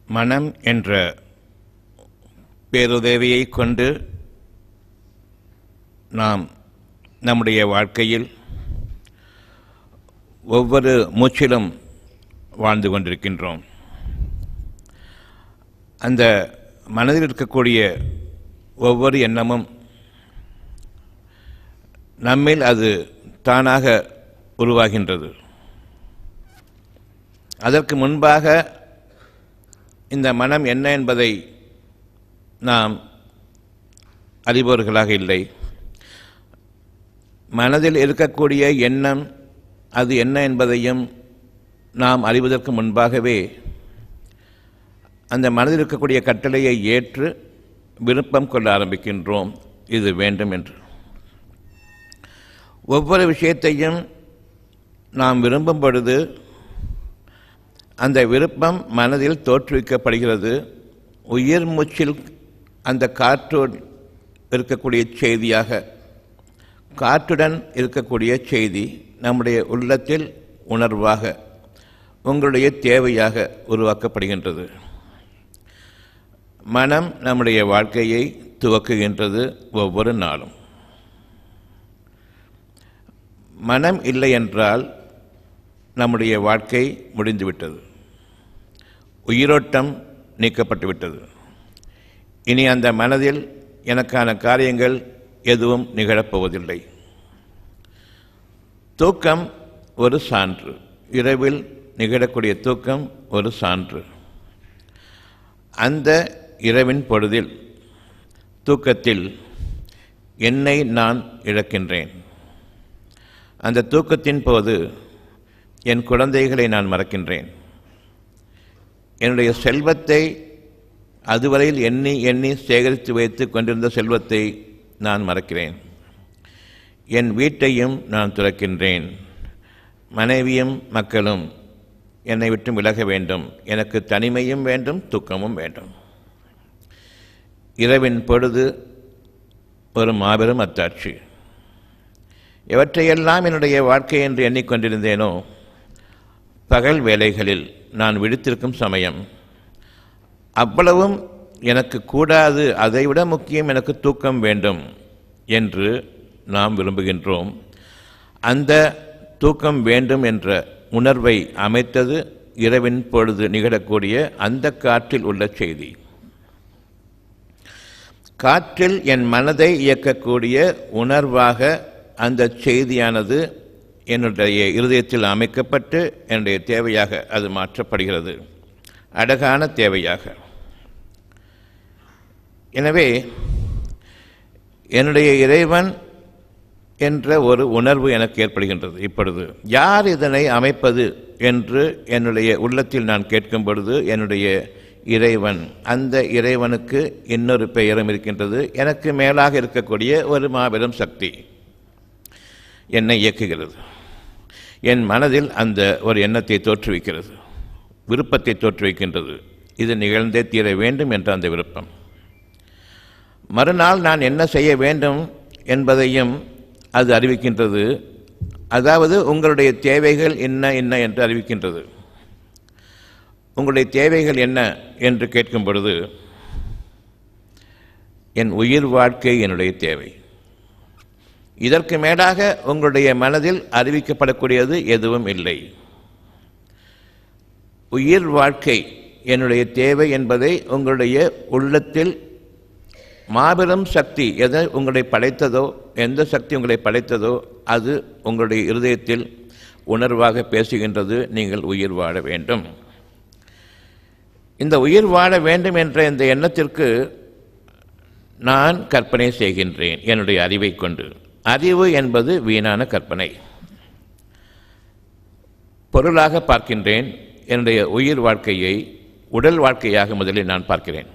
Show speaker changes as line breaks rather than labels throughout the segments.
மனம் என்ற பேருதவியை கொண்டு நாம் நம்முடைய வாழ்க்கையில் ஒவ்வொரு மூச்சிலும் வாழ்ந்து கொண்டிருக்கின்றோம் அந்த மனதில் இருக்கக்கூடிய ஒவ்வொரு எண்ணமும் நம்மில் அது தானாக உருவாகின்றது அதற்கு முன்பாக இந்த மனம் என்ன என்பதை நாம் அறிபவர்களாக இல்லை மனதில் இருக்கக்கூடிய எண்ணம் அது என்ன என்பதையும் நாம் அறிவதற்கு முன்பாகவே அந்த மனதில் இருக்கக்கூடிய கட்டளையை ஏற்று விருப்பம் கொள்ள ஆரம்பிக்கின்றோம் இது வேண்டும் என்று ஒவ்வொரு விஷயத்தையும் நாம் விரும்பும் பொழுது அந்த விருப்பம் மனதில் தோற்றுவிக்கப்படுகிறது உயிர் மூச்சில் அந்த காற்றோடு இருக்கக்கூடிய செய்தியாக காற்றுடன் இருக்கக்கூடிய செய்தி நம்முடைய உள்ளத்தில் உணர்வாக உங்களுடைய தேவையாக உருவாக்கப்படுகின்றது மனம் நம்முடைய வாழ்க்கையை துவக்குகின்றது ஒவ்வொரு நாளும் மனம் இல்லை என்றால் நம்முடைய வாழ்க்கை முடிந்துவிட்டது உயிரோட்டம் நீக்கப்பட்டு விட்டது இனி அந்த மனதில் எனக்கான காரியங்கள் எதுவும் நிகழப்போவதில்லை தூக்கம் ஒரு சான்று இரவில் நிகழக்கூடிய தூக்கம் ஒரு சான்று அந்த இரவின் பொழுதில் தூக்கத்தில் என்னை நான் இழக்கின்றேன் அந்த தூக்கத்தின் போது என் குழந்தைகளை நான் மறக்கின்றேன் என்னுடைய செல்வத்தை அதுவரையில் எண்ணி எண்ணி சேகரித்து வைத்து கொண்டிருந்த செல்வத்தை நான் மறக்கிறேன் என் வீட்டையும் நான் துறக்கின்றேன் மனைவியும் மக்களும் என்னை விட்டு விலக வேண்டும் எனக்கு தனிமையும் வேண்டும் தூக்கமும் வேண்டும் இரவின் பொழுது ஒரு மாபெரும் அத்தாட்சி எவற்றையெல்லாம் என்னுடைய வாழ்க்கை என்று எண்ணிக்கொண்டிருந்தேனோ பகல் வேலைகளில் நான் விழித்திருக்கும் சமயம் அவ்வளவும் எனக்கு கூடாது அதைவிட முக்கியம் எனக்கு தூக்கம் வேண்டும் என்று நாம் விரும்புகின்றோம் அந்த தூக்கம் வேண்டும் என்ற உணர்வை அமைத்தது இரவின் பொழுது நிகழக்கூடிய அந்த காற்றில் உள்ள செய்தி காற்றில் என் மனதை இயக்கக்கூடிய உணர்வாக அந்த செய்தியானது என்னுடைய இருதயத்தில் அமைக்கப்பட்டு என்னுடைய தேவையாக அது மாற்றப்படுகிறது அழகான தேவையாக எனவே என்னுடைய இறைவன் என்ற ஒரு உணர்வு எனக்கு ஏற்படுகின்றது இப்பொழுது யார் இதனை அமைப்பது என்று என்னுடைய உள்ளத்தில் நான் கேட்கும் பொழுது என்னுடைய இறைவன் அந்த இறைவனுக்கு இன்னொரு பெயரும் இருக்கின்றது எனக்கு மேலாக இருக்கக்கூடிய ஒரு மாபெரும் சக்தி என்னை இயக்குகிறது என் மனதில் அந்த ஒரு எண்ணத்தை தோற்றுவிக்கிறது விருப்பத்தை தோற்றுவிக்கின்றது இது நிகழ்ந்தே தீர வேண்டும் என்ற அந்த விருப்பம் மறுநாள் நான் என்ன செய்ய வேண்டும் என்பதையும் அது அறிவிக்கின்றது அதாவது உங்களுடைய தேவைகள் என்ன என்ன என்று அறிவிக்கின்றது உங்களுடைய தேவைகள் என்ன என்று கேட்கும் பொழுது என் உயிர் வாழ்க்கை என்னுடைய தேவை இதற்கு மேலாக உங்களுடைய மனதில் அறிவிக்கப்படக்கூடியது எதுவும் இல்லை உயிர் வாழ்க்கை என்னுடைய தேவை என்பதை உங்களுடைய உள்ளத்தில் மாபெரும் சக்தி எதை உங்களை படைத்ததோ எந்த சக்தி உங்களை படைத்ததோ அது உங்களுடைய இருதயத்தில் உணர்வாக பேசுகின்றது நீங்கள் உயிர் வாழ வேண்டும் இந்த உயிர் வாழ வேண்டும் என்ற இந்த எண்ணத்திற்கு நான் கற்பனை செய்கின்றேன் என்னுடைய அறிவை கொண்டு அறிவு என்பது வீணான கற்பனை பொருளாக பார்க்கின்றேன் என்னுடைய உயிர் வாழ்க்கையை உடல் வாழ்க்கையாக முதலில் நான் பார்க்கிறேன்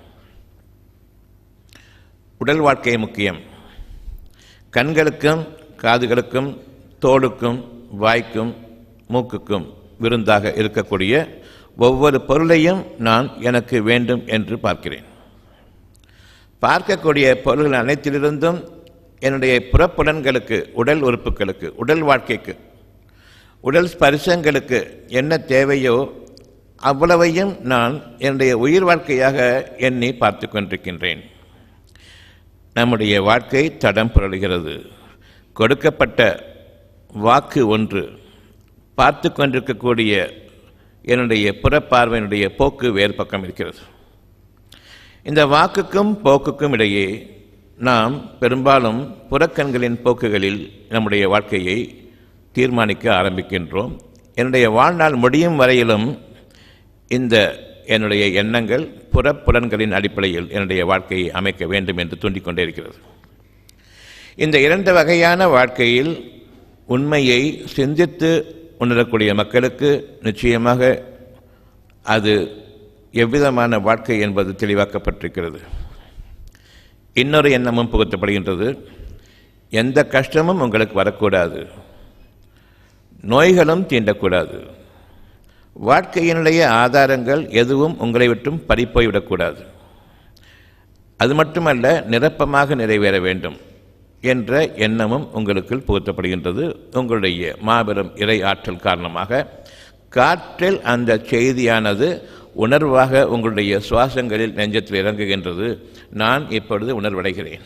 உடல் வாழ்க்கை முக்கியம் கண்களுக்கும் காதுகளுக்கும் தோலுக்கும் வாய்க்கும் மூக்குக்கும் விருந்தாக இருக்கக்கூடிய ஒவ்வொரு பொருளையும் நான் எனக்கு வேண்டும் என்று பார்க்கிறேன் பார்க்கக்கூடிய பொருள்கள் அனைத்திலிருந்தும் என்னுடைய புறப்புலன்களுக்கு உடல் உறுப்புகளுக்கு உடல் வாழ்க்கைக்கு உடல் ஸ்பரிசங்களுக்கு என்ன தேவையோ அவ்வளவையும் நான் என்னுடைய உயிர் வாழ்க்கையாக எண்ணி பார்த்து கொண்டிருக்கின்றேன் நம்முடைய வாழ்க்கை தடம் புரளுகிறது கொடுக்கப்பட்ட வாக்கு ஒன்று பார்த்து கொண்டிருக்கக்கூடிய என்னுடைய புறப்பார்வையினுடைய போக்கு வேறு பக்கம் இருக்கிறது இந்த வாக்குக்கும் போக்குக்கும் இடையே நாம் பெரும்பாலும் புறக்கண்களின் போக்குகளில் நம்முடைய வாழ்க்கையை தீர்மானிக்க ஆரம்பிக்கின்றோம் என்னுடைய வாழ்நாள் முடியும் வரையிலும் இந்த என்னுடைய எண்ணங்கள் புறப்புலன்களின் அடிப்படையில் என்னுடைய வாழ்க்கையை அமைக்க வேண்டும் என்று தூண்டிக் கொண்டே இருக்கிறது இந்த இரண்டு வகையான வாழ்க்கையில் உண்மையை சிந்தித்து உணரக்கூடிய மக்களுக்கு நிச்சயமாக அது எவ்விதமான வாழ்க்கை என்பது தெளிவாக்கப்பட்டிருக்கிறது இன்னொரு எண்ணமும் புகுத்தப்படுகின்றது எந்த கஷ்டமும் உங்களுக்கு வரக்கூடாது நோய்களும் தீண்டக்கூடாது வாழ்க்கையினுடைய ஆதாரங்கள் எதுவும் உங்களை விட்டும் பறிப்போய்விடக்கூடாது அது மட்டுமல்ல நிரப்பமாக நிறைவேற வேண்டும் என்ற எண்ணமும் உங்களுக்குள் புகுத்தப்படுகின்றது உங்களுடைய மாபெரும் இறை ஆற்றல் காரணமாக காற்றில் அந்த செய்தியானது உணர்வாக உங்களுடைய சுவாசங்களில் நெஞ்சத்தில் இறங்குகின்றது நான் இப்பொழுது உணர்வடைகிறேன்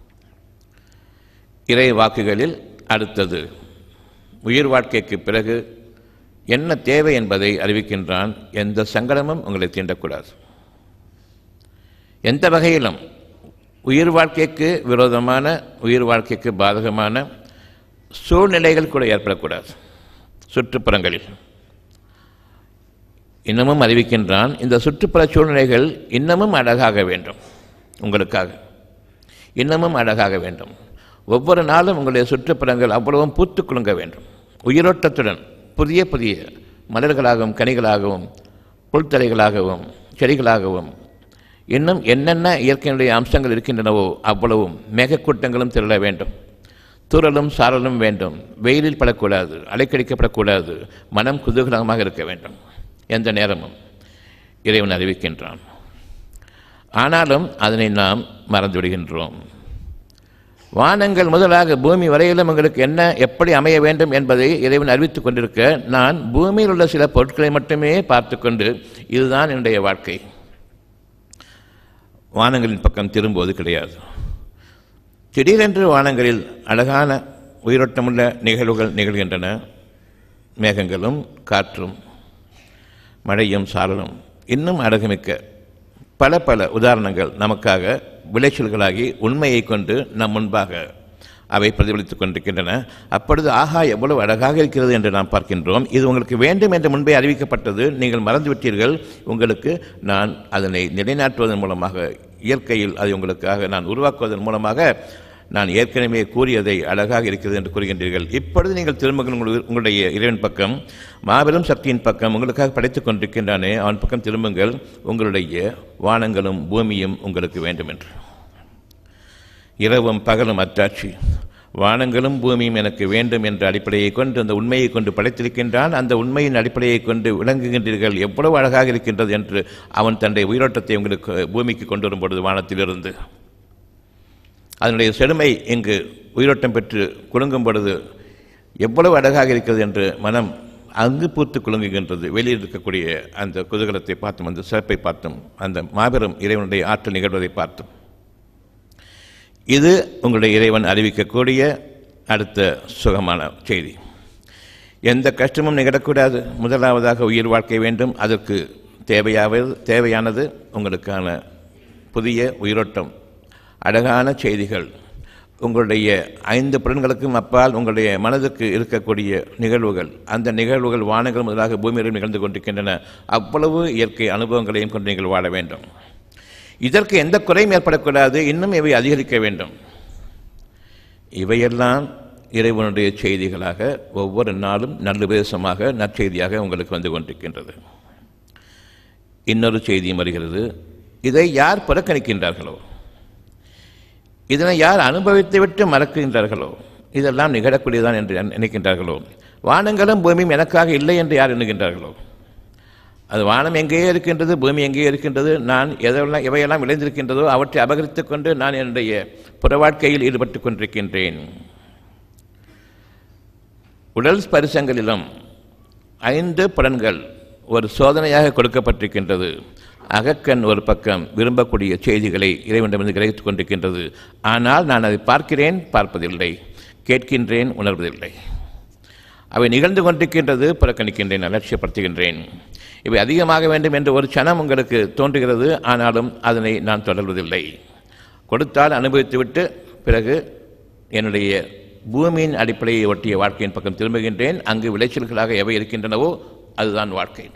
இறை வாக்குகளில் அடுத்தது உயிர் வாழ்க்கைக்கு பிறகு என்ன தேவை என்பதை அறிவிக்கின்றான் எந்த சங்கடமும் உங்களை தீண்டக்கூடாது எந்த வகையிலும் உயிர் வாழ்க்கைக்கு விரோதமான உயிர் வாழ்க்கைக்கு பாதகமான சூழ்நிலைகள் கூட ஏற்படக்கூடாது சுற்றுப்புறங்களில் இன்னமும் அறிவிக்கின்றான் இந்த சுற்றுப்புற சூழ்நிலைகள் இன்னமும் அழகாக வேண்டும் உங்களுக்காக இன்னமும் அழகாக வேண்டும் ஒவ்வொரு நாளும் உங்களுடைய சுற்றுப்புறங்கள் அவ்வளவும் பூத்து குலுங்க வேண்டும் உயிரோட்டத்துடன் புதிய புதிய மலர்களாகவும் கனிகளாகவும் புல்தலைகளாகவும் செடிகளாகவும் இன்னும் என்னென்ன இயற்கையினுடைய அம்சங்கள் இருக்கின்றனவோ அவ்வளவும் மேகக்கூட்டங்களும் திரள வேண்டும் தூறலும் சாரலும் வேண்டும் வெயிலில் படக்கூடாது அலைக்கடிக்கப்படக்கூடாது மனம் குதூகலமாக இருக்க வேண்டும் எந்த நேரமும் இறைவன் அறிவிக்கின்றான் ஆனாலும் அதனை நாம் மறந்து விடுகின்றோம் வானங்கள் முதலாக பூமி வரையிலும் உங்களுக்கு என்ன எப்படி அமைய வேண்டும் என்பதை இறைவன் அறிவித்துக் கொண்டிருக்க நான் பூமியில் உள்ள சில பொருட்களை மட்டுமே பார்த்து கொண்டு இதுதான் என்னுடைய வாழ்க்கை வானங்களின் பக்கம் திரும்புவது கிடையாது திடீரென்று வானங்களில் அழகான உயிரோட்டமுள்ள நிகழ்வுகள் நிகழ்கின்றன மேகங்களும் காற்றும் மழையும் சாரலும் இன்னும் அழகுமிக்க பல பல உதாரணங்கள் நமக்காக விளைச்சல்களாகி உண்மையை கொண்டு நம் முன்பாக அவை பிரதிபலித்துக் கொண்டிருக்கின்றன அப்பொழுது ஆஹா எவ்வளவு அழகாக இருக்கிறது என்று நாம் பார்க்கின்றோம் இது உங்களுக்கு வேண்டும் என்று முன்பே அறிவிக்கப்பட்டது நீங்கள் மறந்துவிட்டீர்கள் உங்களுக்கு நான் அதனை நிலைநாட்டுவதன் மூலமாக இயற்கையில் அதை உங்களுக்காக நான் உருவாக்குவதன் மூலமாக நான் ஏற்கனவே கூறியதை அழகாக இருக்கிறது என்று கூறுகின்றீர்கள் இப்பொழுது நீங்கள் திரும்புங்கள் உங்கள் உங்களுடைய இறைவன் பக்கம் மாபெரும் சக்தியின் பக்கம் உங்களுக்காக படைத்துக் கொண்டிருக்கின்றானே அவன் பக்கம் திரும்புங்கள் உங்களுடைய வானங்களும் பூமியும் உங்களுக்கு வேண்டும் என்று இரவும் பகலும் அத்தாட்சி வானங்களும் பூமியும் எனக்கு வேண்டும் என்ற அடிப்படையை கொண்டு அந்த உண்மையை கொண்டு படைத்திருக்கின்றான் அந்த உண்மையின் அடிப்படையை கொண்டு விளங்குகின்றீர்கள் எவ்வளவு அழகாக இருக்கின்றது என்று அவன் தன்னுடைய உயிரோட்டத்தை உங்களுக்கு பூமிக்கு கொண்டு வரும் பொழுது வானத்திலிருந்து அதனுடைய செழுமை இங்கு உயிரோட்டம் பெற்று குலுங்கும் பொழுது எவ்வளவு அழகாக இருக்கிறது என்று மனம் அங்கு பூத்து குலுங்குகின்றது வெளியில் இருக்கக்கூடிய அந்த குதூகலத்தை பார்த்தும் அந்த சிறப்பை பார்த்தும் அந்த மாபெரும் இறைவனுடைய ஆற்றல் நிகழ்வதை பார்த்தும் இது உங்களுடைய இறைவன் அறிவிக்கக்கூடிய அடுத்த சுகமான செய்தி எந்த கஷ்டமும் நிகழக்கூடாது முதலாவதாக உயிர் வாழ்க்கை வேண்டும் அதற்கு தேவையாவது தேவையானது உங்களுக்கான புதிய உயிரோட்டம் அழகான செய்திகள் உங்களுடைய ஐந்து புலன்களுக்கும் அப்பால் உங்களுடைய மனதுக்கு இருக்கக்கூடிய நிகழ்வுகள் அந்த நிகழ்வுகள் வானங்கள் முதலாக பூமியிலும் நிகழ்ந்து கொண்டிருக்கின்றன அவ்வளவு இயற்கை அனுபவங்களையும் கொண்டு நீங்கள் வாழ வேண்டும் இதற்கு எந்த குறையும் ஏற்படக்கூடாது இன்னும் இவை அதிகரிக்க வேண்டும் இவையெல்லாம் இறைவனுடைய செய்திகளாக ஒவ்வொரு நாளும் நல்லுபதேசமாக நற்செய்தியாக உங்களுக்கு வந்து கொண்டிருக்கின்றது இன்னொரு செய்தியும் வருகிறது இதை யார் புறக்கணிக்கின்றார்களோ இதனை யார் அனுபவித்து விட்டு மறக்கின்றார்களோ இதெல்லாம் நிகழக்கூடியதான் என்று நினைக்கின்றார்களோ வானங்களும் பூமியும் எனக்காக இல்லை என்று யார் எண்ணுகின்றார்களோ அது வானம் எங்கேயே இருக்கின்றது பூமி எங்கேயே இருக்கின்றது நான் எதெல்லாம் எவையெல்லாம் விளைந்திருக்கின்றதோ அவற்றை அபகரித்து கொண்டு நான் என்னுடைய புற வாழ்க்கையில் ஈடுபட்டு கொண்டிருக்கின்றேன் உடல் ஸ்பரிசங்களிலும் ஐந்து புலன்கள் ஒரு சோதனையாக கொடுக்கப்பட்டிருக்கின்றது அகக்கண் ஒரு பக்கம் விரும்பக்கூடிய செய்திகளை இறைவனிடமிருந்து கிரகித்துக் கொண்டிருக்கின்றது ஆனால் நான் அதை பார்க்கிறேன் பார்ப்பதில்லை கேட்கின்றேன் உணர்வதில்லை அவை நிகழ்ந்து கொண்டிருக்கின்றது புறக்கணிக்கின்றேன் அலட்சியப்படுத்துகின்றேன் இவை அதிகமாக வேண்டும் என்ற ஒரு சனம் உங்களுக்கு தோன்றுகிறது ஆனாலும் அதனை நான் தொடர்வதில்லை கொடுத்தால் அனுபவித்துவிட்டு பிறகு என்னுடைய பூமியின் அடிப்படையை ஒட்டிய வாழ்க்கையின் பக்கம் திரும்புகின்றேன் அங்கு விளைச்சல்களாக எவை இருக்கின்றனவோ அதுதான் வாழ்க்கை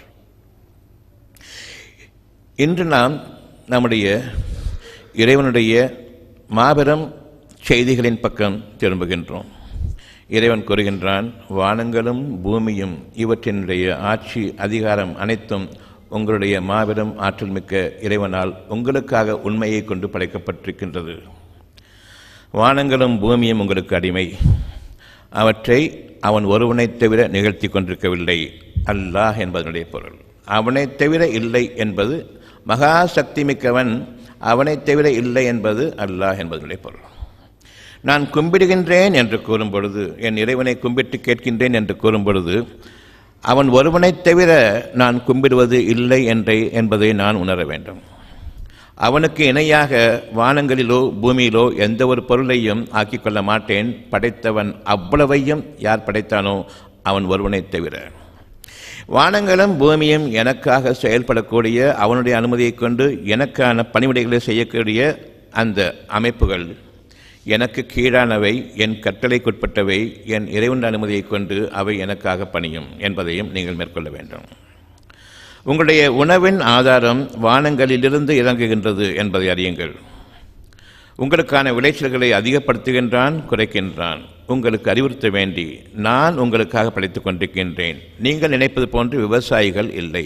இன்று நாம் நம்முடைய இறைவனுடைய மாபெரும் செய்திகளின் பக்கம் திரும்புகின்றோம் இறைவன் கூறுகின்றான் வானங்களும் பூமியும் இவற்றினுடைய ஆட்சி அதிகாரம் அனைத்தும் உங்களுடைய மாபெரும் ஆற்றல் மிக்க இறைவனால் உங்களுக்காக உண்மையை கொண்டு படைக்கப்பட்டிருக்கின்றது வானங்களும் பூமியும் உங்களுக்கு அடிமை அவற்றை அவன் ஒருவனைத் தவிர நிகழ்த்தி கொண்டிருக்கவில்லை அல்லாஹ் என்பதனுடைய பொருள் அவனைத் தவிர இல்லை என்பது மகா சக்தி மிக்கவன் அவனைத் தவிர இல்லை என்பது அல்லாஹ் என்பதனுடைய பொருள் நான் கும்பிடுகின்றேன் என்று கூறும் பொழுது என் இறைவனை கும்பிட்டு கேட்கின்றேன் என்று கூறும் பொழுது அவன் ஒருவனைத் தவிர நான் கும்பிடுவது இல்லை என்றை என்பதை நான் உணர வேண்டும் அவனுக்கு இணையாக வானங்களிலோ பூமியிலோ எந்த ஒரு பொருளையும் ஆக்கிக் கொள்ள மாட்டேன் படைத்தவன் அவ்வளவையும் யார் படைத்தானோ அவன் ஒருவனைத் தவிர வானங்களும் பூமியும் எனக்காக செயல்படக்கூடிய அவனுடைய அனுமதியைக் கொண்டு எனக்கான பணிவிடைகளை செய்யக்கூடிய அந்த அமைப்புகள் எனக்கு கீழானவை என் கட்டளைக்குட்பட்டவை என் இறைவன் அனுமதியைக் கொண்டு அவை எனக்காக பணியும் என்பதையும் நீங்கள் மேற்கொள்ள வேண்டும் உங்களுடைய உணவின் ஆதாரம் வானங்களிலிருந்து இறங்குகின்றது என்பதை அறியுங்கள் உங்களுக்கான விளைச்சல்களை அதிகப்படுத்துகின்றான் குறைக்கின்றான் உங்களுக்கு அறிவுறுத்த வேண்டி நான் உங்களுக்காக படைத்துக் கொண்டிருக்கின்றேன் நீங்கள் நினைப்பது போன்று விவசாயிகள் இல்லை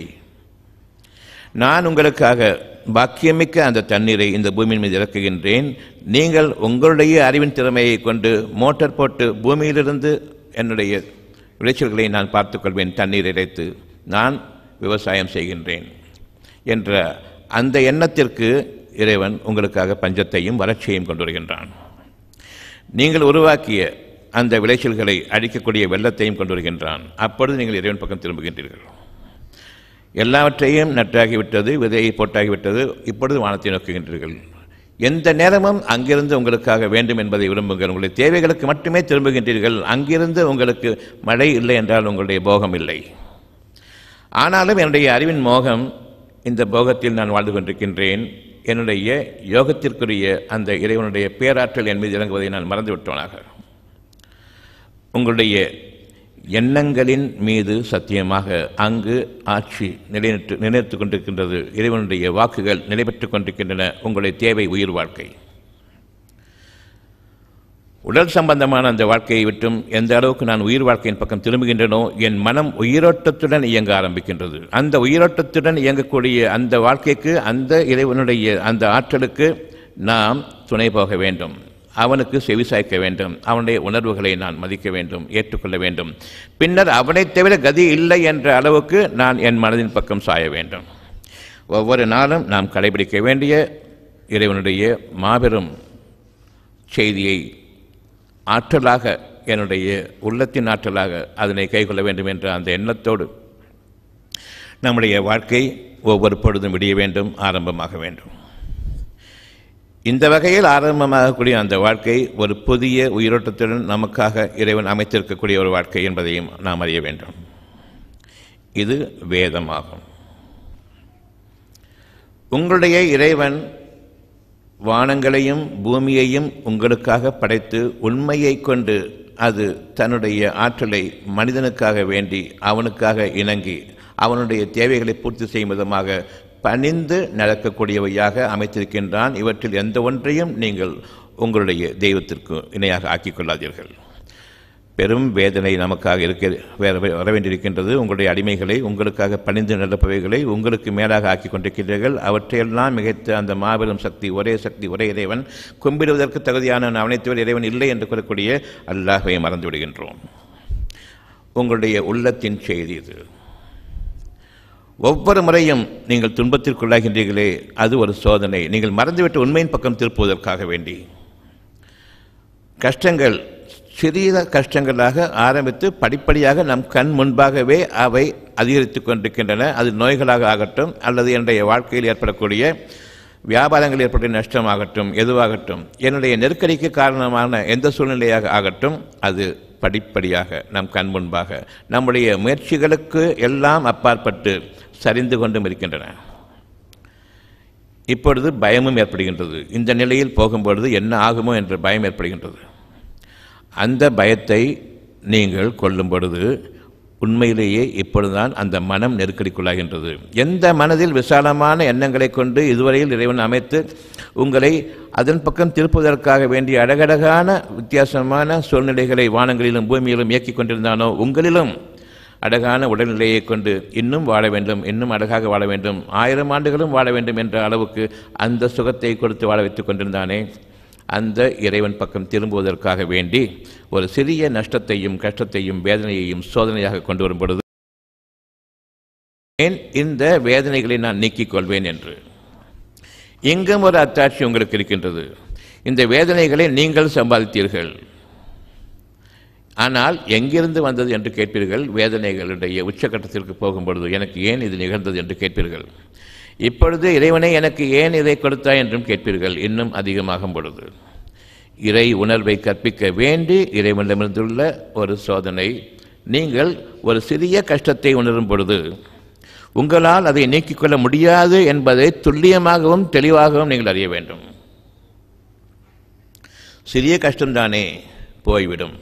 நான் உங்களுக்காக பாக்கியமிக்க அந்த தண்ணீரை இந்த பூமியின் மீது இறக்குகின்றேன் நீங்கள் உங்களுடைய அறிவின் திறமையை கொண்டு மோட்டார் போட்டு பூமியிலிருந்து என்னுடைய விளைச்சல்களை நான் பார்த்துக்கொள்வேன் தண்ணீர் இறைத்து நான் விவசாயம் செய்கின்றேன் என்ற அந்த எண்ணத்திற்கு இறைவன் உங்களுக்காக பஞ்சத்தையும் வறட்சியையும் கொண்டு வருகின்றான் நீங்கள் உருவாக்கிய அந்த விளைச்சல்களை அழிக்கக்கூடிய வெள்ளத்தையும் கொண்டு வருகின்றான் அப்பொழுது நீங்கள் இறைவன் பக்கம் திரும்புகின்றீர்கள் எல்லாவற்றையும் நட்டாகிவிட்டது விதையை போட்டாகிவிட்டது இப்பொழுது வானத்தை நோக்குகின்றீர்கள் எந்த நேரமும் அங்கிருந்து உங்களுக்காக வேண்டும் என்பதை விரும்புங்கள் உங்களுடைய தேவைகளுக்கு மட்டுமே திரும்புகின்றீர்கள் அங்கிருந்து உங்களுக்கு மழை இல்லை என்றால் உங்களுடைய போகம் இல்லை ஆனாலும் என்னுடைய அறிவின் மோகம் இந்த போகத்தில் நான் வாழ்ந்து கொண்டிருக்கின்றேன் என்னுடைய யோகத்திற்குரிய அந்த இறைவனுடைய பேராற்றல் என் மீது இறங்குவதை நான் மறந்துவிட்டோனாக உங்களுடைய எண்ணங்களின் மீது சத்தியமாக அங்கு ஆட்சி நிலைநிற்று நிலைநிறுத்திக் கொண்டிருக்கின்றது இறைவனுடைய வாக்குகள் நிலைபெற்றுக் கொண்டிருக்கின்றன உங்களுடைய தேவை உயிர் வாழ்க்கை உடல் சம்பந்தமான அந்த வாழ்க்கையை விட்டும் எந்த அளவுக்கு நான் உயிர் வாழ்க்கையின் பக்கம் திரும்புகின்றனோ என் மனம் உயிரோட்டத்துடன் இயங்க ஆரம்பிக்கின்றது அந்த உயிரோட்டத்துடன் இயங்கக்கூடிய அந்த வாழ்க்கைக்கு அந்த இறைவனுடைய அந்த ஆற்றலுக்கு நாம் துணை போக வேண்டும் அவனுக்கு செவிசாய்க்க வேண்டும் அவனுடைய உணர்வுகளை நான் மதிக்க வேண்டும் ஏற்றுக்கொள்ள வேண்டும் பின்னர் அவனைத் தவிர கதி இல்லை என்ற அளவுக்கு நான் என் மனதின் பக்கம் சாய வேண்டும் ஒவ்வொரு நாளும் நாம் கடைபிடிக்க வேண்டிய இறைவனுடைய மாபெரும் செய்தியை ஆற்றலாக என்னுடைய உள்ளத்தின் ஆற்றலாக அதனை கைக்கொள்ள வேண்டும் என்ற அந்த எண்ணத்தோடு நம்முடைய வாழ்க்கை ஒவ்வொரு பொழுதும் விடிய வேண்டும் ஆரம்பமாக வேண்டும் இந்த வகையில் ஆரம்பமாகக்கூடிய அந்த வாழ்க்கை ஒரு புதிய உயிரோட்டத்துடன் நமக்காக இறைவன் அமைத்திருக்கக்கூடிய ஒரு வாழ்க்கை என்பதையும் நாம் அறிய வேண்டும் இது வேதமாகும் உங்களுடைய இறைவன் வானங்களையும் பூமியையும் உங்களுக்காக படைத்து உண்மையை கொண்டு அது தன்னுடைய ஆற்றலை மனிதனுக்காக வேண்டி அவனுக்காக இணங்கி அவனுடைய தேவைகளை பூர்த்தி செய்யும் விதமாக பணிந்து நடக்கக்கூடியவையாக அமைத்திருக்கின்றான் இவற்றில் எந்த ஒன்றையும் நீங்கள் உங்களுடைய தெய்வத்திற்கு இணையாக ஆக்கிக் கொள்ளாதீர்கள் பெரும் வேதனை நமக்காக இருக்க வேற வர வேண்டியிருக்கின்றது உங்களுடைய அடிமைகளை உங்களுக்காக பணிந்து நடப்பவைகளை உங்களுக்கு மேலாக ஆக்கி கொண்டிருக்கிறீர்கள் அவற்றையெல்லாம் மிகைத்த அந்த மாபெரும் சக்தி ஒரே சக்தி ஒரே இறைவன் கும்பிடுவதற்கு தகுதியான அவனைத்தவர் இறைவன் இல்லை என்று கூறக்கூடிய அல்லாஹை மறந்து விடுகின்றோம் உங்களுடைய உள்ளத்தின் செய்தி இது ஒவ்வொரு முறையும் நீங்கள் துன்பத்திற்குள்ளாகின்றீர்களே அது ஒரு சோதனை நீங்கள் மறந்துவிட்டு உண்மையின் பக்கம் திருப்புவதற்காக வேண்டி கஷ்டங்கள் சிறிய கஷ்டங்களாக ஆரம்பித்து படிப்படியாக நம் கண் முன்பாகவே அவை அதிகரித்து கொண்டிருக்கின்றன அது நோய்களாக ஆகட்டும் அல்லது என்னுடைய வாழ்க்கையில் ஏற்படக்கூடிய வியாபாரங்களில் ஏற்பட்ட நஷ்டமாகட்டும் எதுவாகட்டும் என்னுடைய நெருக்கடிக்கு காரணமான எந்த சூழ்நிலையாக ஆகட்டும் அது படிப்படியாக நம் கண் முன்பாக நம்முடைய முயற்சிகளுக்கு எல்லாம் அப்பாற்பட்டு சரிந்து கொண்டும் இருக்கின்றன இப்பொழுது பயமும் ஏற்படுகின்றது இந்த நிலையில் போகும்பொழுது என்ன ஆகுமோ என்ற பயம் ஏற்படுகின்றது அந்த பயத்தை நீங்கள் கொள்ளும் பொழுது உண்மையிலேயே இப்பொழுதுதான் அந்த மனம் நெருக்கடிக்குள்ளாகின்றது எந்த மனதில் விசாலமான எண்ணங்களை கொண்டு இதுவரையில் இறைவன் அமைத்து உங்களை அதன் பக்கம் திருப்புவதற்காக வேண்டிய அழகழகான வித்தியாசமான சூழ்நிலைகளை வானங்களிலும் பூமியிலும் இயக்கிக் கொண்டிருந்தானோ உங்களிலும் அழகான உடல்நிலையை கொண்டு இன்னும் வாழ வேண்டும் இன்னும் அழகாக வாழ வேண்டும் ஆயிரம் ஆண்டுகளும் வாழ வேண்டும் என்ற அளவுக்கு அந்த சுகத்தை கொடுத்து வாழ வைத்துக் கொண்டிருந்தானே அந்த இறைவன் பக்கம் திரும்புவதற்காக வேண்டி ஒரு சிறிய நஷ்டத்தையும் கஷ்டத்தையும் வேதனையையும் சோதனையாக கொண்டு வரும் பொழுது ஏன் இந்த வேதனைகளை நான் நீக்கிக் கொள்வேன் என்று எங்கும் ஒரு அத்தாட்சி உங்களுக்கு இருக்கின்றது இந்த வேதனைகளை நீங்கள் சம்பாதித்தீர்கள் ஆனால் எங்கிருந்து வந்தது என்று கேட்பீர்கள் வேதனைகளுடைய உச்சக்கட்டத்திற்கு போகும்பொழுது எனக்கு ஏன் இது நிகழ்ந்தது என்று கேட்பீர்கள் இப்பொழுது இறைவனை எனக்கு ஏன் இதை கொடுத்தாய் என்றும் கேட்பீர்கள் இன்னும் அதிகமாகும் பொழுது இறை உணர்வை கற்பிக்க வேண்டி இறைவனிடமிருந்துள்ள ஒரு சோதனை நீங்கள் ஒரு சிறிய கஷ்டத்தை உணரும் பொழுது உங்களால் அதை நீக்கிக் கொள்ள முடியாது என்பதை துல்லியமாகவும் தெளிவாகவும் நீங்கள் அறிய வேண்டும் சிறிய கஷ்டம்தானே போய்விடும்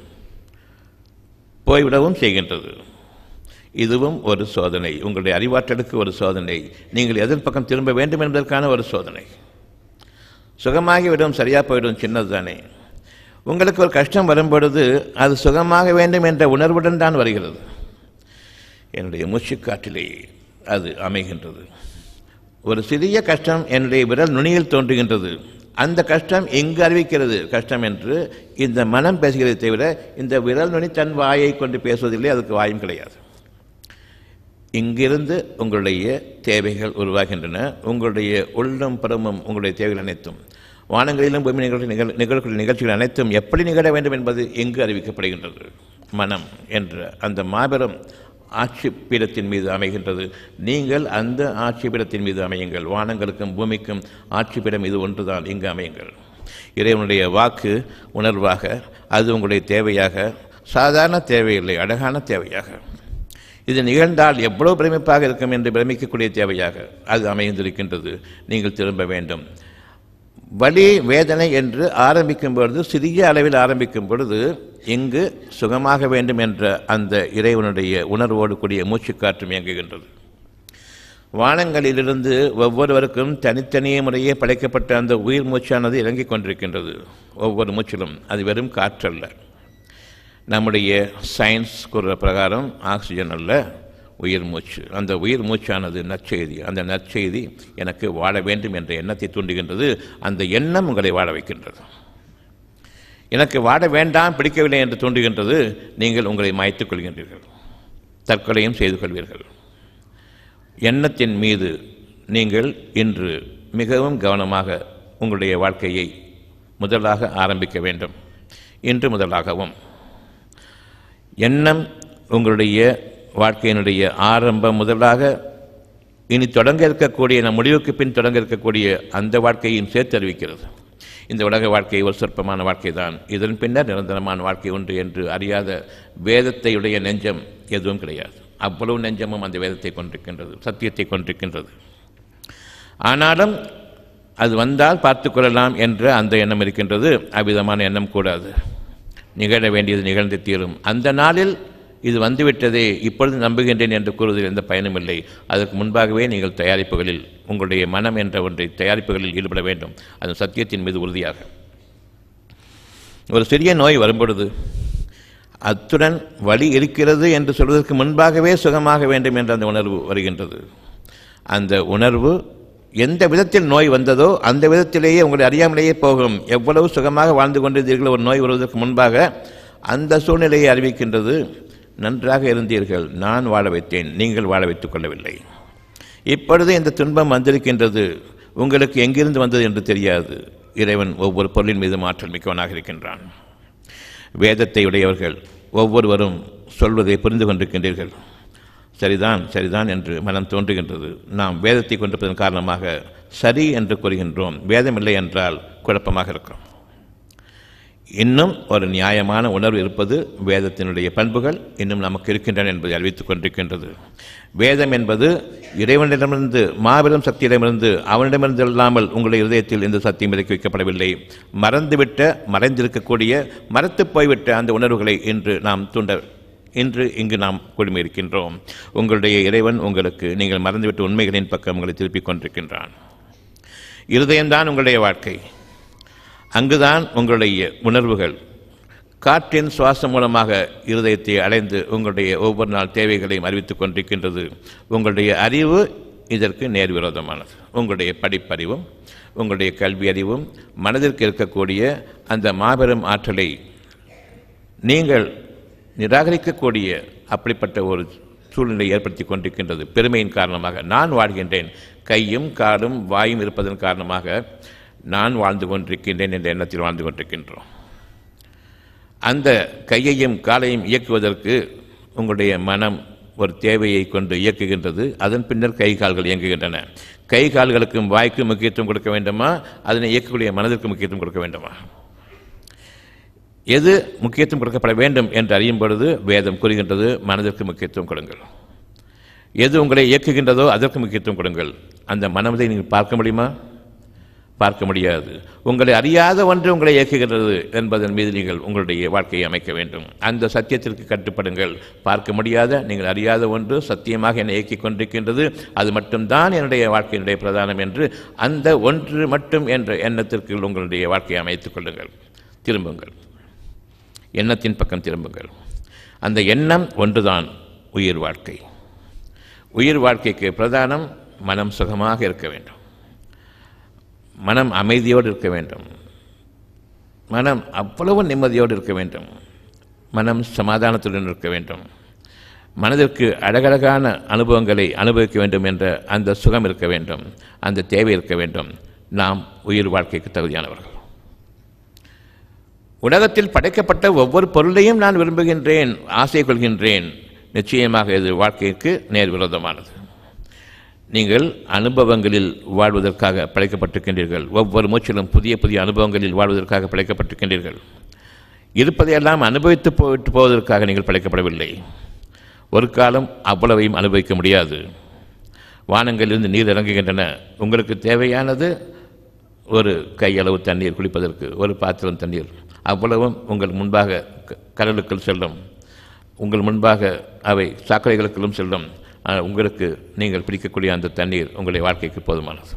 போய்விடவும் செய்கின்றது இதுவும் ஒரு சோதனை உங்களுடைய அறிவாற்றலுக்கு ஒரு சோதனை நீங்கள் எதன் பக்கம் திரும்ப வேண்டும் என்பதற்கான ஒரு சோதனை சுகமாகிவிடும் சரியாக போய்விடும் சின்னது தானே உங்களுக்கு ஒரு கஷ்டம் வரும்பொழுது அது சுகமாக வேண்டும் என்ற உணர்வுடன் தான் வருகிறது என்னுடைய மூச்சுக்காற்றிலே அது அமைகின்றது ஒரு சிறிய கஷ்டம் என்னுடைய விரல் நுனியில் தோன்றுகின்றது அந்த கஷ்டம் எங்கு அறிவிக்கிறது கஷ்டம் என்று இந்த மனம் பேசுகிறதை தவிர இந்த விரல் நுனி தன் வாயை கொண்டு பேசுவதில்லை அதுக்கு வாயும் கிடையாது இங்கிருந்து உங்களுடைய தேவைகள் உருவாகின்றன உங்களுடைய உள்ளம் புறமும் உங்களுடைய தேவைகள் அனைத்தும் வானங்களிலும் பூமி நிகழ்ச்சி நிகழ் நிகழக்கூடிய நிகழ்ச்சிகள் அனைத்தும் எப்படி நிகழ வேண்டும் என்பது எங்கு அறிவிக்கப்படுகின்றது மனம் என்ற அந்த மாபெரும் ஆட்சி பீடத்தின் மீது அமைகின்றது நீங்கள் அந்த ஆட்சி பீடத்தின் மீது அமையுங்கள் வானங்களுக்கும் பூமிக்கும் ஆட்சி பீடம் இது ஒன்றுதான் இங்கு அமையுங்கள் இறைவனுடைய வாக்கு உணர்வாக அது உங்களுடைய தேவையாக சாதாரண தேவையில்லை அழகான தேவையாக இது நிகழ்ந்தால் எவ்வளவு பிரமிப்பாக இருக்கும் என்று பிரமிக்கக்கூடிய தேவையாக அது அமைந்திருக்கின்றது நீங்கள் திரும்ப வேண்டும் வலி வேதனை என்று ஆரம்பிக்கும் பொழுது சிறிய அளவில் ஆரம்பிக்கும் பொழுது இங்கு சுகமாக வேண்டும் என்ற அந்த இறைவனுடைய உணர்வோடு கூடிய மூச்சுக்காற்றும் இயங்குகின்றது வானங்களிலிருந்து ஒவ்வொருவருக்கும் தனித்தனியே முறையே படைக்கப்பட்ட அந்த உயிர் மூச்சானது இறங்கிக் கொண்டிருக்கின்றது ஒவ்வொரு மூச்சிலும் அது வெறும் காற்றல்ல நம்முடைய சயின்ஸ் கூறுற பிரகாரம் ஆக்சிஜன் அல்ல உயிர் மூச்சு அந்த உயிர் மூச்சானது நற்செய்தி அந்த நற்செய்தி எனக்கு வாழ வேண்டும் என்ற எண்ணத்தை தூண்டுகின்றது அந்த எண்ணம் உங்களை வாழ வைக்கின்றது எனக்கு வாழ வேண்டாம் பிடிக்கவில்லை என்று தூண்டுகின்றது நீங்கள் உங்களை மாய்த்துக் கொள்கின்றீர்கள் தற்கொலையும் செய்து கொள்வீர்கள் எண்ணத்தின் மீது நீங்கள் இன்று மிகவும் கவனமாக உங்களுடைய வாழ்க்கையை முதலாக ஆரம்பிக்க வேண்டும் இன்று முதலாகவும் எண்ணம் உங்களுடைய வாழ்க்கையினுடைய ஆரம்பம் முதலாக இனி தொடங்க இருக்கக்கூடிய நம் முடிவுக்கு பின் தொடங்க இருக்கக்கூடிய அந்த வாழ்க்கையும் சேர்த்து அறிவிக்கிறது இந்த உலக வாழ்க்கை ஒரு சொற்பமான வாழ்க்கை தான் இதன் பின்னர் நிரந்தரமான வாழ்க்கை உண்டு என்று அறியாத வேதத்தை உடைய நெஞ்சம் எதுவும் கிடையாது அவ்வளவு நெஞ்சமும் அந்த வேதத்தை கொண்டிருக்கின்றது சத்தியத்தை கொண்டிருக்கின்றது ஆனாலும் அது வந்தால் பார்த்து கொள்ளலாம் என்ற அந்த எண்ணம் இருக்கின்றது அவ்விதமான எண்ணம் கூடாது நிகழ வேண்டியது நிகழ்ந்து தீரும் அந்த நாளில் இது வந்துவிட்டதே இப்பொழுது நம்புகின்றேன் என்று கூறுவதில் எந்த பயனும் இல்லை அதற்கு முன்பாகவே நீங்கள் தயாரிப்புகளில் உங்களுடைய மனம் என்ற ஒன்றை தயாரிப்புகளில் ஈடுபட வேண்டும் அது சத்தியத்தின் மீது உறுதியாக ஒரு சிறிய நோய் வரும்பொழுது அத்துடன் வலி இருக்கிறது என்று சொல்வதற்கு முன்பாகவே சுகமாக வேண்டும் என்ற அந்த உணர்வு வருகின்றது அந்த உணர்வு எந்த விதத்தில் நோய் வந்ததோ அந்த விதத்திலேயே உங்களை அறியாமலேயே போகும் எவ்வளவு சுகமாக வாழ்ந்து கொண்டிருந்தீர்கள் ஒரு நோய் வருவதற்கு முன்பாக அந்த சூழ்நிலையை அறிவிக்கின்றது நன்றாக இருந்தீர்கள் நான் வாழ வைத்தேன் நீங்கள் வாழ வைத்துக் கொள்ளவில்லை இப்பொழுது இந்த துன்பம் வந்திருக்கின்றது உங்களுக்கு எங்கிருந்து வந்தது என்று தெரியாது இறைவன் ஒவ்வொரு பொருளின் மீது மாற்றல் மிக்கவனாக இருக்கின்றான் வேதத்தை உடையவர்கள் ஒவ்வொருவரும் சொல்வதை புரிந்து கொண்டிருக்கின்றீர்கள் சரிதான் சரிதான் என்று மனம் தோன்றுகின்றது நாம் வேதத்தை கொண்டிருப்பதன் காரணமாக சரி என்று கூறுகின்றோம் வேதம் இல்லை என்றால் குழப்பமாக இருக்கும் இன்னும் ஒரு நியாயமான உணர்வு இருப்பது வேதத்தினுடைய பண்புகள் இன்னும் நமக்கு இருக்கின்றன என்பதை அறிவித்துக் கொண்டிருக்கின்றது வேதம் என்பது இறைவனிடமிருந்து மாபெரும் சக்தியிடமிருந்து அவனிடமிருந்து இல்லாமல் உங்களுடைய இதயத்தில் இந்த சத்தியம் இறக்கி வைக்கப்படவில்லை மறந்துவிட்ட மறைந்திருக்கக்கூடிய மறத்து போய்விட்ட அந்த உணர்வுகளை இன்று நாம் தூண்ட இன்று இங்கு நாம் குழுமியிருக்கின்றோம் உங்களுடைய இறைவன் உங்களுக்கு நீங்கள் மறந்துவிட்ட உண்மைகளின் பக்கம் உங்களை திருப்பிக் கொண்டிருக்கின்றான் இருதயம்தான் உங்களுடைய வாழ்க்கை அங்குதான் உங்களுடைய உணர்வுகள் காற்றின் சுவாசம் மூலமாக இருதயத்தை அடைந்து உங்களுடைய ஒவ்வொரு நாள் தேவைகளையும் அறிவித்துக் கொண்டிருக்கின்றது உங்களுடைய அறிவு இதற்கு நேர்விரோதமானது உங்களுடைய படிப்பறிவும் உங்களுடைய கல்வி அறிவும் மனதிற்கு இருக்கக்கூடிய அந்த மாபெரும் ஆற்றலை நீங்கள் நிராகரிக்கக்கூடிய அப்படிப்பட்ட ஒரு சூழ்நிலை ஏற்படுத்தி கொண்டிருக்கின்றது பெருமையின் காரணமாக நான் வாழ்கின்றேன் கையும் காலும் வாயும் இருப்பதன் காரணமாக நான் வாழ்ந்து கொண்டிருக்கின்றேன் என்ற எண்ணத்தில் வாழ்ந்து கொண்டிருக்கின்றோம் அந்த கையையும் காலையும் இயக்குவதற்கு உங்களுடைய மனம் ஒரு தேவையை கொண்டு இயக்குகின்றது அதன் பின்னர் கை கால்கள் இயங்குகின்றன கை கால்களுக்கும் வாய்க்கும் முக்கியத்துவம் கொடுக்க வேண்டுமா அதனை இயக்கக்கூடிய மனதிற்கு முக்கியத்துவம் கொடுக்க வேண்டுமா எது முக்கியத்துவம் கொடுக்கப்பட வேண்டும் என்று அறியும் பொழுது வேதம் கூறுகின்றது மனதிற்கு முக்கியத்துவம் கொடுங்கள் எது உங்களை இயக்குகின்றதோ அதற்கு முக்கியத்துவம் கொடுங்கள் அந்த மனதை நீங்கள் பார்க்க முடியுமா பார்க்க முடியாது உங்களை அறியாத ஒன்று உங்களை இயக்குகின்றது என்பதன் மீது நீங்கள் உங்களுடைய வாழ்க்கையை அமைக்க வேண்டும் அந்த சத்தியத்திற்கு கட்டுப்படுங்கள் பார்க்க முடியாத நீங்கள் அறியாத ஒன்று சத்தியமாக என்னை இயக்கிக் கொண்டிருக்கின்றது அது மட்டும்தான் என்னுடைய வாழ்க்கையினுடைய பிரதானம் என்று அந்த ஒன்று மட்டும் என்ற எண்ணத்திற்கு உங்களுடைய வாழ்க்கையை அமைத்துக் கொள்ளுங்கள் திரும்புங்கள் எண்ணத்தின் பக்கம் திரும்புங்கள் அந்த எண்ணம் ஒன்றுதான் உயிர் வாழ்க்கை உயிர் வாழ்க்கைக்கு பிரதானம் மனம் சுகமாக இருக்க வேண்டும் மனம் அமைதியோடு இருக்க வேண்டும் மனம் அவ்வளவு நிம்மதியோடு இருக்க வேண்டும் மனம் சமாதானத்துடன் இருக்க வேண்டும் மனதிற்கு அழகழகான அனுபவங்களை அனுபவிக்க வேண்டும் என்ற அந்த சுகம் இருக்க வேண்டும் அந்த தேவை இருக்க வேண்டும் நாம் உயிர் வாழ்க்கைக்கு தகுதியானவர்கள் உலகத்தில் படைக்கப்பட்ட ஒவ்வொரு பொருளையும் நான் விரும்புகின்றேன் ஆசை கொள்கின்றேன் நிச்சயமாக இது வாழ்க்கைக்கு நேர் விரோதமானது நீங்கள் அனுபவங்களில் வாழ்வதற்காக படைக்கப்பட்டிருக்கின்றீர்கள் ஒவ்வொரு மூச்சிலும் புதிய புதிய அனுபவங்களில் வாழ்வதற்காக படைக்கப்பட்டிருக்கின்றீர்கள் இருப்பதையெல்லாம் அனுபவித்து போயிட்டு போவதற்காக நீங்கள் படைக்கப்படவில்லை ஒரு காலம் அவ்வளவையும் அனுபவிக்க முடியாது வானங்களிலிருந்து நீர் இறங்குகின்றன உங்களுக்கு தேவையானது ஒரு கையளவு தண்ணீர் குளிப்பதற்கு ஒரு பாத்திரம் தண்ணீர் அவ்வளவும் உங்கள் முன்பாக க- கடலுக்குள் செல்லும் உங்கள் முன்பாக அவை சாக்கடைகளுக்குள்ளும் செல்லும் ஆனால் உங்களுக்கு நீங்கள் பிடிக்கக்கூடிய அந்த தண்ணீர் உங்களுடைய வாழ்க்கைக்கு போதுமானது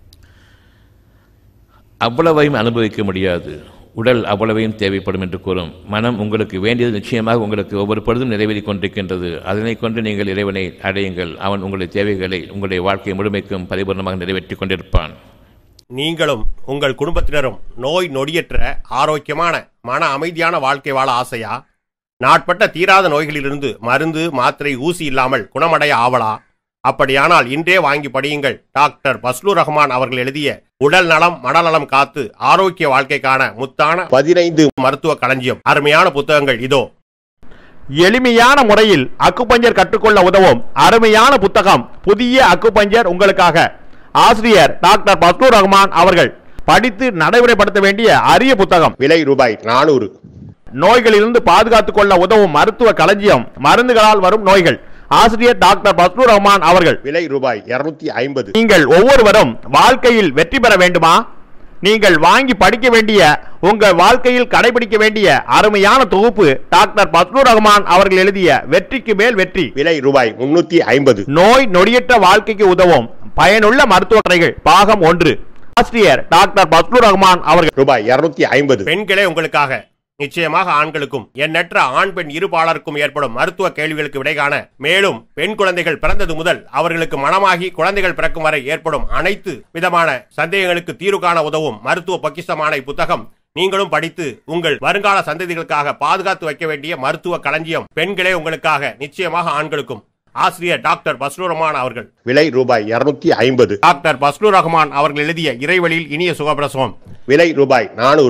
அவ்வளவையும் அனுபவிக்க முடியாது உடல் அவ்வளவையும் தேவைப்படும் என்று கூறும் மனம் உங்களுக்கு வேண்டியது நிச்சயமாக உங்களுக்கு ஒவ்வொரு பொழுதும் நிறைவேறிக் கொண்டிருக்கின்றது அதனை கொண்டு நீங்கள் இறைவனை அடையுங்கள் அவன் உங்களுடைய தேவைகளை உங்களுடைய வாழ்க்கை முழுமைக்கும் பரிபூர்ணமாக நிறைவேற்றிக் கொண்டிருப்பான்
நீங்களும் உங்கள் குடும்பத்தினரும் நோய் நொடியற்ற ஆரோக்கியமான மன அமைதியான வாழ்க்கை வாழ ஆசையா நாட்பட்ட தீராத நோய்களிலிருந்து மருந்து மாத்திரை ஊசி இல்லாமல் குணமடைய ஆவலா அப்படியானால் இன்றே வாங்கி படியுங்கள் டாக்டர் பஸ்லூர் ரஹ்மான் அவர்கள் எழுதிய உடல் நலம் மனநலம் காத்து ஆரோக்கிய வாழ்க்கைக்கான முத்தான பதினைந்து மருத்துவ களஞ்சியம் அருமையான புத்தகங்கள் இதோ
எளிமையான முறையில் அக்குபஞ்சர் கற்றுக்கொள்ள உதவும் அருமையான புத்தகம் புதிய அக்குபஞ்சர் உங்களுக்காக ஆசிரியர் டாக்டர் பஸ்லூர் ரஹ்மான் அவர்கள் படித்து நடைமுறைப்படுத்த வேண்டிய அரிய புத்தகம்
விலை ரூபாய் நானூறு
நோய்களிலிருந்து பாதுகாத்துக் கொள்ள உதவும் மருத்துவ களஞ்சியம் மருந்துகளால் வரும் நோய்கள் ஆசிரியர் டாக்டர் பஸ்லூர் ரஹ்மான் அவர்கள்
விலை ரூபாய் இருநூத்தி ஐம்பது
நீங்கள் ஒவ்வொருவரும் வாழ்க்கையில் வெற்றி பெற வேண்டுமா நீங்கள் வாங்கி படிக்க வேண்டிய உங்கள் வாழ்க்கையில் கடைபிடிக்க வேண்டிய அருமையான தொகுப்பு டாக்டர் பஸ்லூர் ரஹ்மான் அவர்கள் எழுதிய வெற்றிக்கு மேல் வெற்றி
விலை ரூபாய் முன்னூத்தி ஐம்பது
நோய் நொடியற்ற வாழ்க்கைக்கு உதவும் பயனுள்ள மருத்துவ கடைகள் பாகம் ஒன்று ஆசிரியர் டாக்டர் பஸ்லூர் ரஹ்மான் அவர்கள்
ரூபாய் இருநூத்தி ஐம்பது பெண்களே உங்களுக்காக நிச்சயமாக ஆண்களுக்கும் எண்ணற்ற ஆண் பெண் இருபாலருக்கும் ஏற்படும் மருத்துவ கேள்விகளுக்கு விடை காண மேலும் பெண் குழந்தைகள் பிறந்தது முதல் அவர்களுக்கு மனமாகி குழந்தைகள் பிறக்கும் வரை ஏற்படும் அனைத்து விதமான சந்தேகங்களுக்கு தீர்வு காண உதவும் மருத்துவ பொக்கிஷமான இப்புத்தகம் நீங்களும் படித்து உங்கள் வருங்கால சந்ததிகளுக்காக பாதுகாத்து வைக்க வேண்டிய மருத்துவ களஞ்சியம் பெண்களே உங்களுக்காக நிச்சயமாக ஆண்களுக்கும் ஆசிரியர் டாக்டர் பஸ்லூர் ரஹ்மான் அவர்கள்
விலை ரூபாய் இருநூத்தி ஐம்பது
டாக்டர் பஸ்லூர் ரஹ்மான் அவர்கள் எழுதிய இறைவழியில் இனிய சுகப்பிரசவம்
விலை ரூபாய் நானூறு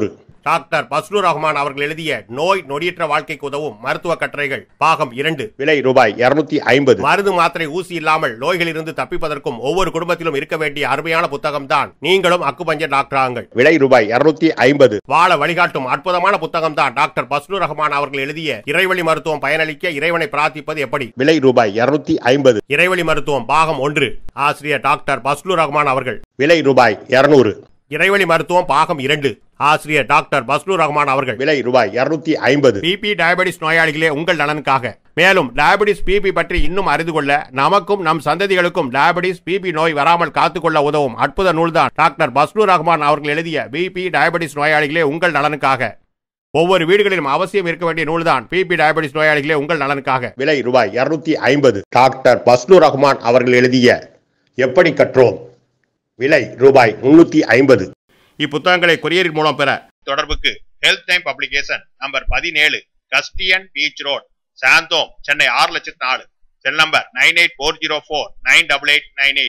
டாக்டர் பஸ்லூர் ரஹ்மான் அவர்கள் எழுதிய நோய் நொடியற்ற வாழ்க்கைக்கு உதவும் மருத்துவ கட்டுரைகள் பாகம் இரண்டு
விலை ரூபாய் இருநூத்தி ஐம்பது
மருந்து மாத்திரை ஊசி இல்லாமல் நோய்களிலிருந்து தப்பிப்பதற்கும் ஒவ்வொரு குடும்பத்திலும் இருக்க வேண்டிய அருமையான புத்தகம் தான் நீங்களும் அக்குபஞ்சர் டாக்டர் ஆங்கள்
விலை ரூபாய் இருநூத்தி ஐம்பது
வாழ வழிகாட்டும் அற்புதமான புத்தகம் தான் டாக்டர் பஸ்லூர் ரஹ்மான் அவர்கள் எழுதிய இறைவழி மருத்துவம் பயனளிக்க இறைவனை பிரார்த்திப்பது எப்படி
விலை ரூபாய் இருநூத்தி ஐம்பது
இறைவழி மருத்துவம் பாகம் ஒன்று ஆசிரியர் டாக்டர் பஸ்லூர் ரஹ்மான் அவர்கள்
விலை ரூபாய் இருநூறு
இறைவழி மருத்துவம் பாகம் இரண்டு ஆசிரியர் டாக்டர் பஸ்லூர் ரஹ்மான் அவர்கள்
விலை ரூபாய் இருநூத்தி ஐம்பது
பிபி டயபெட்டிஸ் நோயாளிகளே உங்கள் நலனுக்காக மேலும் டயபெட்டிஸ் பிபி பற்றி இன்னும் அறிந்து கொள்ள நமக்கும் நம் சந்ததிகளுக்கும் டயபெட்டிஸ் பிபி நோய் வராமல் காத்துக்கொள்ள உதவும் அற்புத நூல்தான் டாக்டர் பஸ்லூர் ரஹ்மான் அவர்கள் எழுதிய பிபி டயபெட்டிஸ் நோயாளிகளே உங்கள் நலனுக்காக ஒவ்வொரு வீடுகளிலும் அவசியம் இருக்க வேண்டிய நூல்தான் பிபி டயபெட்டிஸ் நோயாளிகளே உங்கள் நலனுக்காக
விலை ரூபாய் இருநூத்தி ஐம்பது டாக்டர் பஸ்லூர் ரஹ்மான் அவர்கள் எழுதிய எப்படி கற்றோம் விலை ரூபாய் முன்னூத்தி ஐம்பது
இப்புத்தகங்களை கொரியரின் மூலம் பெற
தொடர்புக்கு ஹெல்த் டைம் பப்ளிகேஷன் நம்பர் பதினேழு கஸ்டியன் பீச் ரோட் சாந்தோம் சென்னை ஆறு லட்சத்து நாலு cell number nine eight four zero four nine double eight nine eight